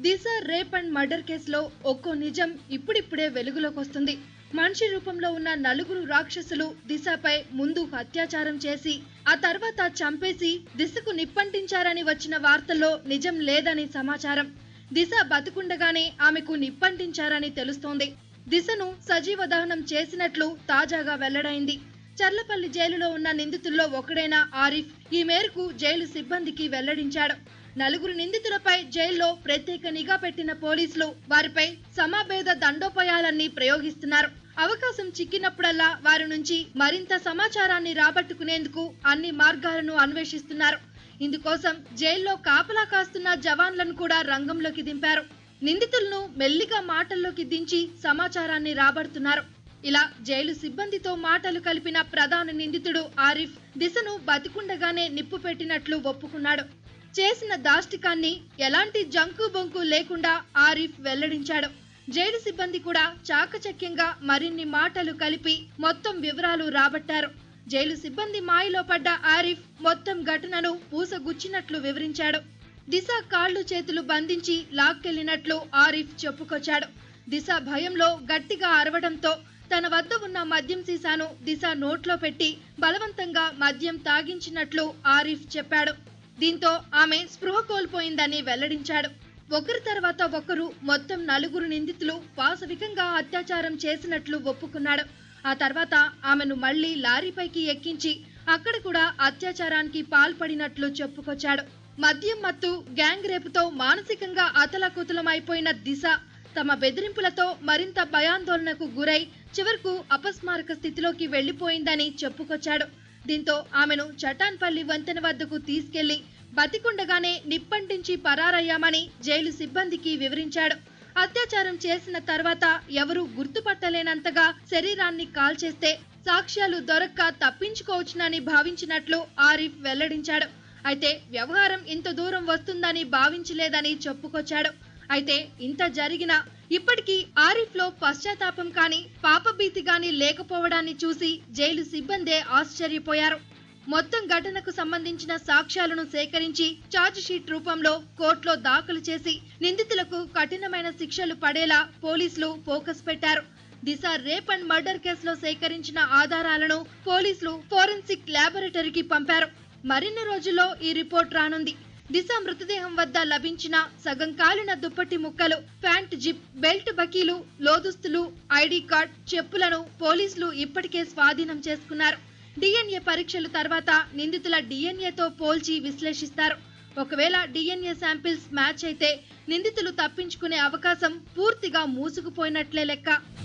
Disha rape and murder కేసులో ఒక్కో నిజం ఇప్పుడిప్పుడే వెలుగులోకి వస్తుంది మనిషి రూపంలో ఉన్న నలుగురు రాక్షసులు దిశపై ముందు అత్యాచారం చేసి ఆ తర్వాత చంపేసి దిశకు నిప్పంటించారని వచ్చిన వార్తల్లో నిజం లేదని సమాచారం దిశ బతుకుండగానే ఆమెకు నిప్పంటించారని తెలుస్తోంది దిశను సజీవ దహనం చేసినట్లు తాజాగా వెల్లడైంది చర్లపల్లి జైలులో ఉన్న నిందితుల్లో ఒకడైన ఆరిఫ్ ఈ మేరకు జైలు సిబ్బందికి వెల్లడించాడు నలుగురు నిందితులపై జైల్లో ప్రత్యేక నిఘా పెట్టిన పోలీసులు వారిపై సమాభేద దండోపాయాలన్నీ ప్రయోగిస్తున్నారు అవకాశం చిక్కినప్పుడల్లా వారి నుంచి మరింత సమాచారాన్ని రాబట్టుకునేందుకు అన్ని మార్గాలను అన్వేషిస్తున్నారు ఇందుకోసం జైల్లో కాపలా కాస్తున్న జవాన్లను కూడా రంగంలోకి దింపారు నిందితులను మెల్లిగా మాటల్లోకి దించి సమాచారాన్ని రాబడుతున్నారు ఇలా జైలు సిబ్బందితో మాటలు కలిపిన ప్రధాన నిందితుడు ఆరిఫ్ దిశను బతికుండగానే నిప్పు పెట్టినట్లు ఒప్పుకున్నాడు చేసిన దాష్టికాన్ని ఎలాంటి జంకు బొంకు లేకుండా ఆరిఫ్ వెల్లడించాడు జైలు సిబ్బంది కూడా చాకచక్యంగా మరిన్ని మాటలు కలిపి మొత్తం వివరాలు రాబట్టారు జైలు సిబ్బంది మాయలో పడ్డ ఆరిఫ్ మొత్తం ఘటనను పూసగుచ్చినట్లు వివరించాడు దిశ కాళ్ళు చేతులు బంధించి లాక్కెళ్లినట్లు ఆరిఫ్ చెప్పుకొచ్చాడు దిశ భయంలో గట్టిగా అరవడంతో తన వద్ద ఉన్న మద్యం సీసాను దిశ నోట్లో పెట్టి బలవంతంగా మద్యం తాగించినట్లు ఆరిఫ్ చెప్పాడు దీంతో ఆమె స్పృహ కోల్పోయిందని వెల్లడించాడు ఒకరి తర్వాత ఒకరు మొత్తం నలుగురు నిందితులు పాశవికంగా అత్యాచారం చేసినట్లు ఒప్పుకున్నాడు ఆ తర్వాత ఆమెను మళ్లీ లారీపైకి ఎక్కించి అక్కడ కూడా అత్యాచారానికి పాల్పడినట్లు చెప్పుకొచ్చాడు మద్యం మత్తు గ్యాంగ్ రేపుతో మానసికంగా అతలకుతలమైపోయిన దిశ తమ బెదిరింపులతో మరింత భయాందోళనకు గురై చివరకు అపస్మారక స్థితిలోకి వెళ్లిపోయిందని చెప్పుకొచ్చాడు దీంతో ఆమెను చటాన్పల్లి వంతెన వద్దకు తీసుకెళ్లి బతికుండగానే నిప్పంటించి పరారయ్యామని జైలు సిబ్బందికి వివరించాడు అత్యాచారం చేసిన తర్వాత ఎవరూ గుర్తుపట్టలేనంతగా శరీరాన్ని కాల్చేస్తే సాక్ష్యాలు దొరక్క తప్పించుకోవచ్చునని భావించినట్లు ఆరిఫ్ వెల్లడించాడు అయితే వ్యవహారం ఇంత దూరం వస్తుందని భావించలేదని చెప్పుకొచ్చాడు అయితే ఇంత జరిగినా ఇప్పటికీ ఆరిఫ్ లో పశ్చాత్తాపం కానీ పాపభీతి గాని లేకపోవడాన్ని చూసి జైలు సిబ్బందే ఆశ్చర్యపోయారు మొత్తం ఘటనకు సంబంధించిన సాక్ష్యాలను సేకరించి ఛార్జ్ షీట్ రూపంలో కోర్టులో దాఖలు చేసి నిందితులకు కఠినమైన శిక్షలు పడేలా పోలీసులు ఫోకస్ పెట్టారు దిశ రేప్ అండ్ మర్డర్ కేసులో సేకరించిన ఆధారాలను పోలీసులు ఫోరెన్సిక్ ల్యాబొరేటరీకి పంపారు మరిన్ని రోజుల్లో ఈ రిపోర్ట్ రానుంది దిశ మృతదేహం వద్ద లభించిన సగం కాలిన దుప్పటి ముక్కలు ప్యాంట్ జిప్ బెల్ట్ బకీలు లోదుస్తులు ఐడి కార్డ్ చెప్పులను పోలీసులు ఇప్పటికే స్వాధీనం చేసుకున్నారు డిఎన్ఏ పరీక్షల తర్వాత నిందితుల డిఎన్ఏతో పోల్చి విశ్లేషిస్తారు ఒకవేళ డిఎన్ఏ శాంపిల్స్ మ్యాచ్ అయితే నిందితులు తప్పించుకునే అవకాశం పూర్తిగా మూసుకుపోయినట్లే లెక్క